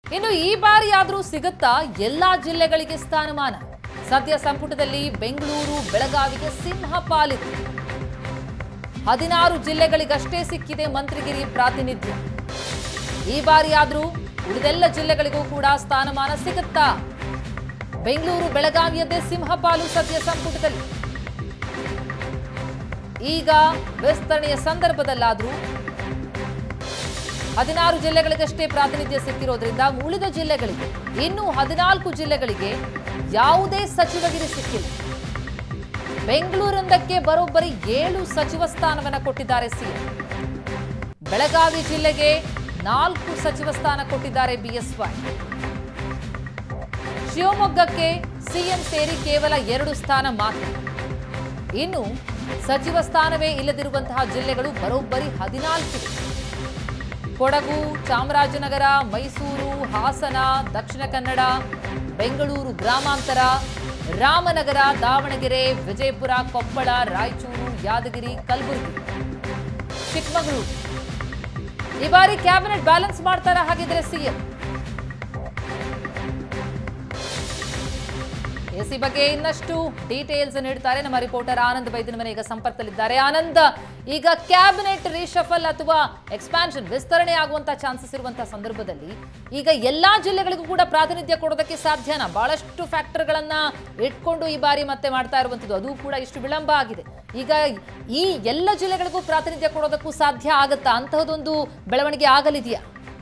ಇನ್ನು ಈ ಬಾರಿ ಆದ್ರೂ ಸಿಗುತ್ತಾ ಎಲ್ಲಾ ಜಿಲ್ಲೆಗಳಿಗೆ ಸ್ಥಾನಮಾನ ಸದ್ಯ ಸಂಪುಟದಲ್ಲಿ ಬೆಂಗಳೂರು ಬೆಳಗಾವಿಗೆ ಸಿಂಹ ಪಾಲಿದೆ ಹದಿನಾರು ಜಿಲ್ಲೆಗಳಿಗಷ್ಟೇ ಸಿಕ್ಕಿದೆ ಮಂತ್ರಿಗಿರಿ ಪ್ರಾತಿನಿಧ್ಯ ಈ ಬಾರಿ ಆದ್ರೂ ಉಳಿದೆಲ್ಲ ಜಿಲ್ಲೆಗಳಿಗೂ ಕೂಡ ಸ್ಥಾನಮಾನ ಸಿಗುತ್ತಾ ಬೆಂಗಳೂರು ಬೆಳಗಾವಿಯದ್ದೇ ಸಿಂಹಪಾಲು ಸದ್ಯ ಸಂಪುಟದಲ್ಲಿ ಈಗ ವಿಸ್ತರಣೆಯ ಸಂದರ್ಭದಲ್ಲಾದ್ರೂ ಹದಿನಾರು ಜಿಲ್ಲೆಗಳಿಗಷ್ಟೇ ಪ್ರಾತಿನಿಧ್ಯ ಸಿಕ್ಕಿರೋದ್ರಿಂದ ಉಳಿದ ಜಿಲ್ಲೆಗಳಿಗೆ ಇನ್ನು ಹದಿನಾಲ್ಕು ಜಿಲ್ಲೆಗಳಿಗೆ ಯಾವುದೇ ಸಚಿವಗಿರಿ ಸಿಕ್ಕಿಲ್ಲ ಬೆಂಗಳೂರೊಂದಕ್ಕೆ ಬರೋಬ್ಬರಿ ಏಳು ಸಚಿವ ಸ್ಥಾನವನ್ನ ಕೊಟ್ಟಿದ್ದಾರೆ ಸಿಎಂ ಬೆಳಗಾವಿ ಜಿಲ್ಲೆಗೆ ನಾಲ್ಕು ಸಚಿವ ಸ್ಥಾನ ಕೊಟ್ಟಿದ್ದಾರೆ ಬಿಎಸ್ವೈ ಶಿವಮೊಗ್ಗಕ್ಕೆ ಸಿಎಂ ಸೇರಿ ಕೇವಲ ಎರಡು ಸ್ಥಾನ ಮಾತ್ರ ಇನ್ನು ಸಚಿವ ಸ್ಥಾನವೇ ಇಲ್ಲದಿರುವಂತಹ ಜಿಲ್ಲೆಗಳು ಬರೋಬ್ಬರಿ ಹದಿನಾಲ್ಕಿವೆ ಕೊಡಗು ಚಾಮರಾಜನಗರ ಮೈಸೂರು ಹಾಸನ ದಕ್ಷಿಣ ಕನ್ನಡ ಬೆಂಗಳೂರು ಗ್ರಾಮಾಂತರ ರಾಮನಗರ ದಾವಣಗೆರೆ ವಿಜಯಪುರ ಕೊಪ್ಪಳ ರಾಯಚೂರು ಯಾದಗಿರಿ ಕಲಬುರಗಿ ಚಿಕ್ಕಮಗಳೂರು ಈ ಬಾರಿ ಕ್ಯಾಬಿನೆಟ್ ಬ್ಯಾಲೆನ್ಸ್ ಮಾಡ್ತಾರ ಹಾಗಿದ್ರೆ ಸಿಎಂ ಎಸಿ ಬಗ್ಗೆ ಇನ್ನಷ್ಟು ಡೀಟೇಲ್ಸ್ ನೀಡ್ತಾರೆ ನಮ್ಮ ರಿಪೋರ್ಟರ್ ಆನಂದ್ ಬೈದಿನ ಮನೆ ಈಗ ಸಂಪರ್ಕದಲ್ಲಿದ್ದಾರೆ ಆನಂದ್ ಈಗ ಕ್ಯಾಬಿನೆಟ್ ರೀಶಫಲ್ ಅಥವಾ ಎಕ್ಸ್ಪಾನ್ಷನ್ ವಿಸ್ತರಣೆ ಆಗುವಂತ ಚಾನ್ಸಸ್ ಇರುವಂತಹ ಸಂದರ್ಭದಲ್ಲಿ ಈಗ ಎಲ್ಲಾ ಜಿಲ್ಲೆಗಳಿಗೂ ಕೂಡ ಪ್ರಾತಿನಿಧ್ಯ ಕೊಡೋದಕ್ಕೆ ಸಾಧ್ಯನಾ ಬಹಳಷ್ಟು ಫ್ಯಾಕ್ಟರ್ಗಳನ್ನ ಇಟ್ಕೊಂಡು ಈ ಬಾರಿ ಮತ್ತೆ ಮಾಡ್ತಾ ಇರುವಂತದ್ದು ಅದು ಕೂಡ ಇಷ್ಟು ವಿಳಂಬ ಆಗಿದೆ ಈಗ ಈ ಎಲ್ಲ ಜಿಲ್ಲೆಗಳಿಗೂ ಪ್ರಾತಿನಿಧ್ಯ ಕೊಡೋದಕ್ಕೂ ಸಾಧ್ಯ ಆಗತ್ತಾ ಅಂತಹದೊಂದು ಬೆಳವಣಿಗೆ ಆಗಲಿದೆಯಾ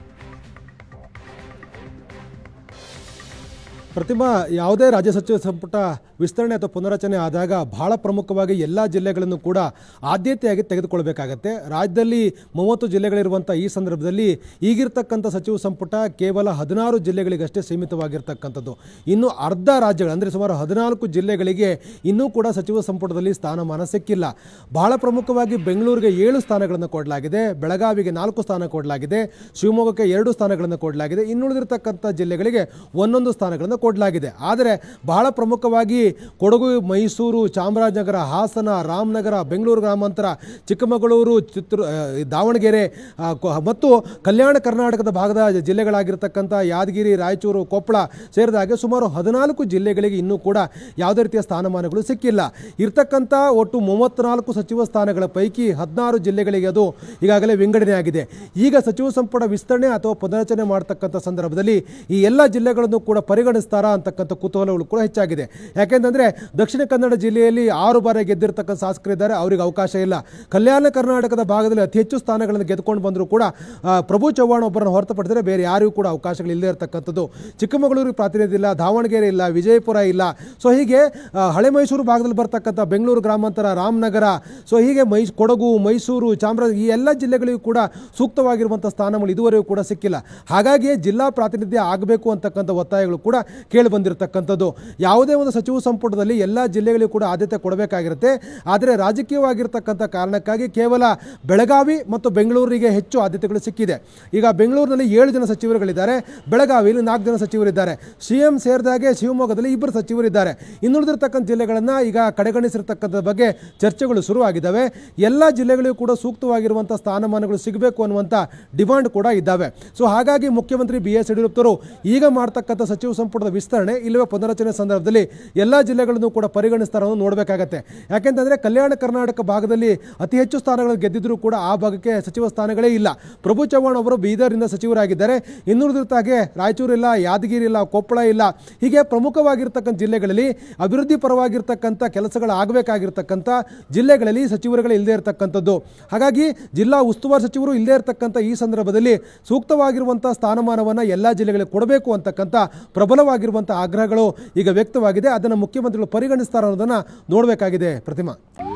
ಪ್ರತಿಮಾ ಯಾವುದೇ ರಾಜ್ಯ ಸಚಿವ ಸಂಪುಟ ವಿಸ್ತರಣೆ ಅಥವಾ ಪುನರಚನೆ ಆದಾಗ ಬಹಳ ಪ್ರಮುಖವಾಗಿ ಎಲ್ಲ ಜಿಲ್ಲೆಗಳನ್ನು ಕೂಡ ಆದ್ಯತೆಯಾಗಿ ತೆಗೆದುಕೊಳ್ಬೇಕಾಗತ್ತೆ ರಾಜ್ಯದಲ್ಲಿ ಮೂವತ್ತು ಜಿಲ್ಲೆಗಳಿರುವಂಥ ಈ ಸಂದರ್ಭದಲ್ಲಿ ಈಗಿರ್ತಕ್ಕಂಥ ಸಚಿವ ಸಂಪುಟ ಕೇವಲ ಹದಿನಾರು ಜಿಲ್ಲೆಗಳಿಗಷ್ಟೇ ಸೀಮಿತವಾಗಿರ್ತಕ್ಕಂಥದ್ದು ಇನ್ನು ಅರ್ಧ ರಾಜ್ಯಗಳು ಅಂದರೆ ಸುಮಾರು ಹದಿನಾಲ್ಕು ಜಿಲ್ಲೆಗಳಿಗೆ ಇನ್ನೂ ಕೂಡ ಸಚಿವ ಸಂಪುಟದಲ್ಲಿ ಸ್ಥಾನಮಾನ ಸಿಕ್ಕಿಲ್ಲ ಬಹಳ ಪ್ರಮುಖವಾಗಿ ಬೆಂಗಳೂರಿಗೆ ಏಳು ಸ್ಥಾನಗಳನ್ನು ಕೊಡಲಾಗಿದೆ ಬೆಳಗಾವಿಗೆ ನಾಲ್ಕು ಸ್ಥಾನ ಕೊಡಲಾಗಿದೆ ಶಿವಮೊಗ್ಗಕ್ಕೆ ಎರಡು ಸ್ಥಾನಗಳನ್ನು ಕೊಡಲಾಗಿದೆ ಇನ್ನುಳಿದಿರ್ತಕ್ಕಂಥ ಜಿಲ್ಲೆಗಳಿಗೆ ಒಂದೊಂದು ಸ್ಥಾನಗಳನ್ನು ಕೊಡಲಾಗಿದೆ ಆದರೆ ಬಹಳ ಪ್ರಮುಖವಾಗಿ ಕೊಡಗು ಮೈಸೂರು ಚಾಮರಾಜನಗರ ಹಾಸನ ರಾಮನಗರ ಬೆಂಗಳೂರು ಗ್ರಾಮಾಂತರ ಚಿಕ್ಕಮಗಳೂರು ಚಿತ್ರ ಆ, ದಾವಣಗೆರೆ ಆ, ಕೊ- ಮತ್ತು ಕಲ್ಯಾಣ ಕರ್ನಾಟಕದ ಭಾಗದ ಜಿಲ್ಲೆಗಳಾಗಿರ್ತಕ್ಕಂಥ ಯಾದಗಿರಿ ರಾಯಚೂರು ಕೊಪ್ಪಳ ಸೇರಿದ ಹಾಗೆ ಸುಮಾರು ಹದಿನಾಲ್ಕು ಜಿಲ್ಲೆಗಳಿಗೆ ಇನ್ನೂ ಕೂಡ ಯಾವುದೇ ರೀತಿಯ ಸ್ಥಾನಮಾನಗಳು ಸಿಕ್ಕಿಲ್ಲ ಇರ್ತಕ್ಕಂಥ ಒಟ್ಟು ಮೂವತ್ತ್ನಾಲ್ಕು ಸಚಿವ ಸ್ಥಾನಗಳ ಪೈಕಿ ಹದಿನಾರು ಜಿಲ್ಲೆಗಳಿಗೆ ಅದು ಈಗಾಗಲೇ ವಿಂಗಡಣೆ ಆಗಿದೆ ಈಗ ಸಚಿವ ಸಂಪುಟ ವಿಸ್ತರಣೆ ಅಥವಾ ಪುನರಚನೆ ಮಾಡತಕ್ಕಂಥ ಸಂದರ್ಭದಲ್ಲಿ ಈ ಎಲ್ಲ ಜಿಲ್ಲೆಗಳನ್ನು ಕೂಡ ಪರಿಗಣಿಸ್ತಾರಾ ಅಂತಕ್ಕಂಥ ಕುತೂಹಲಗಳು ಕೂಡ ಹೆಚ್ಚಾಗಿದೆ ಯಾಕೆಂತಂದ್ರೆ ದಕ್ಷಿಣ ಕನ್ನಡ ಜಿಲ್ಲೆಯಲ್ಲಿ ಆರು ಬಾರಿ ಗೆದ್ದಿರ್ತಕ್ಕಂಥ ಶಾಸಕರಿದ್ದಾರೆ ಅವರಿಗೆ ಅವಕಾಶ ಇಲ್ಲ ಕಲ್ಯಾಣ ಕರ್ನಾಟಕದ ಭಾಗದಲ್ಲಿ ಅತಿ ಹೆಚ್ಚು ಸ್ಥಾನಗಳನ್ನು ಗೆದ್ದುಕೊಂಡು ಬಂದರೂ ಕೂಡ ಆ, ಪ್ರಭು ಚವ್ಹಾಣ್ ಒಬ್ಬರನ್ನು ಹೊರತುಪಡಿಸಿದ್ರೆ ಬೇರೆ ಯಾರಿಗೂ ಕೂಡ ಅವಕಾಶಗಳು ಇಲ್ಲದೆ ಇರತಕ್ಕಂಥದ್ದು ಚಿಕ್ಕಮಗಳೂರಿಗೆ ಪ್ರಾತಿನಿಧ್ಯ ಇಲ್ಲ ದಾವಣಗೆರೆ ಇಲ್ಲ ವಿಜಯಪುರ ಇಲ್ಲ ಸೊ ಹೀಗೆ ಆ, ಹಳೆ ಮೈಸೂರು ಭಾಗದಲ್ಲಿ ಬರ್ತಕ್ಕಂಥ ಬೆಂಗಳೂರು ಗ್ರಾಮಾಂತರ ರಾಮನಗರ ಸೊ ಹೀಗೆ ಮೈ ಕೊಡಗು ಮೈಸೂರು ಚಾಮರಾಜ ಈ ಎಲ್ಲ ಜಿಲ್ಲೆಗಳಿಗೂ ಕೂಡ ಸೂಕ್ತವಾಗಿರುವಂಥ ಸ್ಥಾನಗಳು ಇದುವರೆಗೂ ಕೂಡ ಸಿಕ್ಕಿಲ್ಲ ಹಾಗಾಗಿ ಜಿಲ್ಲಾ ಪ್ರಾತಿನಿಧ್ಯ ಆಗಬೇಕು ಅಂತಕ್ಕಂಥ ಒತ್ತಾಯಗಳು ಕೂಡ ಕೇಳಿ ಬಂದಿರತಕ್ಕಂಥದ್ದು ಯಾವುದೇ ಒಂದು ಸಚಿವ ಸಂಪುಟದಲ್ಲಿ ಎಲ್ಲ ಜಿಲ್ಲೆಗಳಿಗೂ ಕೂಡ ಆದ್ಯತೆ ಕೊಡಬೇಕಾಗಿರುತ್ತೆ ಆದರೆ ರಾಜಕೀಯವಾಗಿರ್ತಕ್ಕಂಥ ಕಾರಣಕ್ಕಾಗಿ ಕೇವಲ ಬೆಳಗಾವಿ ಮತ್ತು ಬೆಂಗಳೂರಿಗೆ ಹೆಚ್ಚು ಆದ್ಯತೆಗಳು ಸಿಕ್ಕಿದೆ ಈಗ ಬೆಂಗಳೂರಿನಲ್ಲಿ ಏಳು ಜನ ಸಚಿವರುಗಳಿದ್ದಾರೆ ಬೆಳಗಾವಿಯಲ್ಲಿ ನಾಲ್ಕು ಜನ ಸಚಿವರಿದ್ದಾರೆ ಸಿ ಎಂ ಸೇರಿದಾಗೆ ಶಿವಮೊಗ್ಗದಲ್ಲಿ ಇಬ್ಬರು ಸಚಿವರಿದ್ದಾರೆ ಇನ್ನುಳಿದಿರ್ತಕ್ಕಂಥ ಜಿಲ್ಲೆಗಳನ್ನು ಈಗ ಕಡೆಗಣಿಸಿರ್ತಕ್ಕಂಥ ಬಗ್ಗೆ ಚರ್ಚೆಗಳು ಶುರುವಾಗಿದ್ದಾವೆ ಎಲ್ಲ ಜಿಲ್ಲೆಗಳಿಗೂ ಕೂಡ ಸೂಕ್ತವಾಗಿರುವಂಥ ಸ್ಥಾನಮಾನಗಳು ಸಿಗಬೇಕು ಅನ್ನುವಂಥ ಡಿಮಾಂಡ್ ಕೂಡ ಇದ್ದಾವೆ ಸೊ ಹಾಗಾಗಿ ಮುಖ್ಯಮಂತ್ರಿ ಬಿ ಎಸ್ ಯಡಿಯೂರಪ್ಪರು ಈಗ ಮಾಡ್ತಕ್ಕಂಥ ಸಚಿವ ಸಂಪುಟದ ವಿಸ್ತರಣೆ ಇಲ್ಲವೇ ಪುನರಚನೆ ಸಂದರ್ಭದಲ್ಲಿ ಎಲ್ಲ ಜಿಲ್ಲೆಗಳನ್ನು ಕೂಡ ಪರಿಗಣಿಸ್ತಾರೆ ಅನ್ನೋದು ನೋಡಬೇಕಾಗತ್ತೆ ಯಾಕೆಂತಂದ್ರೆ ಕಲ್ಯಾಣ ಕರ್ನಾಟಕ ಭಾಗದಲ್ಲಿ ಅತಿ ಹೆಚ್ಚು ಸ್ಥಾನಗಳನ್ನು ಗೆದ್ದಿದ್ರೂ ಕೂಡ ಆ ಭಾಗಕ್ಕೆ ಸಚಿವ ಸ್ಥಾನಗಳೇ ಇಲ್ಲ ಪ್ರಭು ಚವ್ಹಾಣ್ ಅವರು ಬೀದರ್ನಿಂದ ಸಚಿವರಾಗಿದ್ದಾರೆ ಇನ್ನುಳಿದಿರ್ತಾಗೆ ರಾಯಚೂರು ಇಲ್ಲ ಯಾದಗಿರಿ ಇಲ್ಲ ಕೊಪ್ಪಳ ಇಲ್ಲ ಹೀಗೆ ಪ್ರಮುಖವಾಗಿರ್ತಕ್ಕಂಥ ಜಿಲ್ಲೆಗಳಲ್ಲಿ ಅಭಿವೃದ್ಧಿ ಪರವಾಗಿರ್ತಕ್ಕಂಥ ಕೆಲಸಗಳು ಆಗಬೇಕಾಗಿರ್ತಕ್ಕಂಥ ಜಿಲ್ಲೆಗಳಲ್ಲಿ ಸಚಿವರುಗಳು ಇಲ್ಲದೆ ಇರತಕ್ಕಂಥದ್ದು ಹಾಗಾಗಿ ಜಿಲ್ಲಾ ಉಸ್ತುವಾರಿ ಸಚಿವರು ಇಲ್ಲದೆ ಇರತಕ್ಕಂಥ ಈ ಸಂದರ್ಭದಲ್ಲಿ ಸೂಕ್ತವಾಗಿರುವಂಥ ಸ್ಥಾನಮಾನವನ್ನು ಎಲ್ಲ ಜಿಲ್ಲೆಗಳಿಗೆ ಕೊಡಬೇಕು ಅಂತಕ್ಕಂಥ ಪ್ರಬಲವಾಗಿರುವಂಥ ಆಗ್ರಹಗಳು ಈಗ ವ್ಯಕ್ತವಾಗಿದೆ ಅದನ್ನು ಮುಖ್ಯಮಂತ್ರಿಗಳು ಪರಿಗಣಿಸ್ತಾರೆ ಅನ್ನೋದನ್ನು ನೋಡಬೇಕಾಗಿದೆ ಪ್ರತಿಮಾ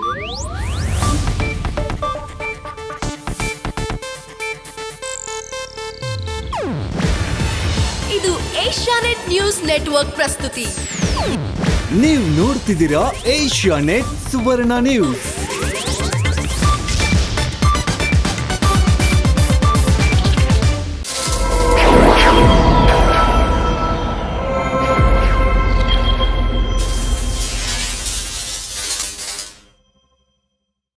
ಇದು ಏಷ್ಯಾನೆಟ್ ನ್ಯೂಸ್ ನೆಟ್ವರ್ಕ್ ಪ್ರಸ್ತುತಿ ನೀವು ನೋಡ್ತಿದ್ದೀರಾ ಏಷ್ಯಾ ನೆಟ್ ಸುವರ್ಣ ನ್ಯೂಸ್